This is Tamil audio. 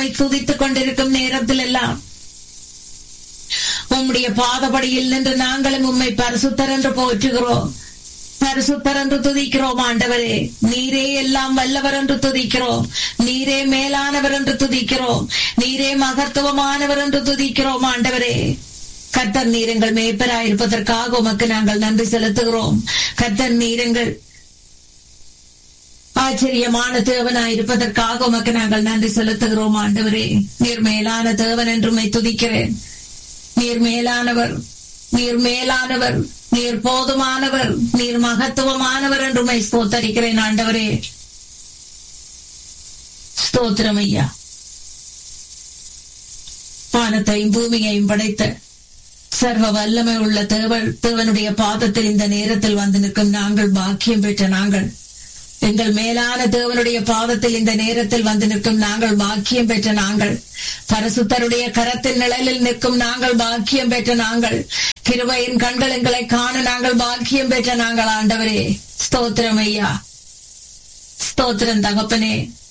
உம்மை துதித்துக் கொண்டிருக்கும் நேரத்தில் எல்லாம் உம்முடைய பாதபடியில் நின்று நாங்களும் உம்மை பரிசுத்தர் என்று போற்றுகிறோம் பரிசுத்தர் என்று துதிக்கிறோம் ஆண்டவரே நீரே எல்லாம் வல்லவர் என்று துதிக்கிறோம் நீரே மேலானவர் என்று துதிக்கிறோம் நீரே மகத்துவமானவர் என்று துதிக்கிறோம் ஆண்டவரே கர்த்தர் நீரங்கள் மேய்ப்பராயிருப்பதற்காக உமக்கு நாங்கள் நன்றி செலுத்துகிறோம் கர்த்தர் நீரங்கள் ஆச்சரியமான தேவனாயிருப்பதற்காக உமக்கு நாங்கள் நன்றி செலுத்துகிறோம் ஆண்டவரே நீர் மேலான தேவன் என்று துதிக்கிறேன் நீர் மேலானவர் நீர் மேலானவர் நீர் போதுமானவர் நீர் மகத்துவமானவர் என்று உம்மை ஸ்தோத்தரிக்கிறேன் ஆண்டவரே ஸ்தோத்திரம் ஐயா வானத்தையும் பூமியையும் படைத்த சர்வ வல்லமை உள்ள தேவன் தேவனுடைய பாதத்தில் இந்த நேரத்தில் வந்து நிற்கும் நாங்கள் பாக்கியம் பெற்ற நாங்கள் எங்கள் மேலான தேவனுடைய பாதத்தில் இந்த நேரத்தில் வந்து நிற்கும் நாங்கள் பாக்கியம் பெற்ற நாங்கள் பரசுத்தருடைய கரத்தின் நிழலில் நிற்கும் நாங்கள் பாக்கியம் பெற்ற நாங்கள் கிருபையின் கண்கள் எங்களை காண நாங்கள் பாக்கியம் பெற்ற நாங்கள் ஆண்டவரே ஸ்தோத்திரம் ஐயா ஸ்தோத்திரம் தகப்பனே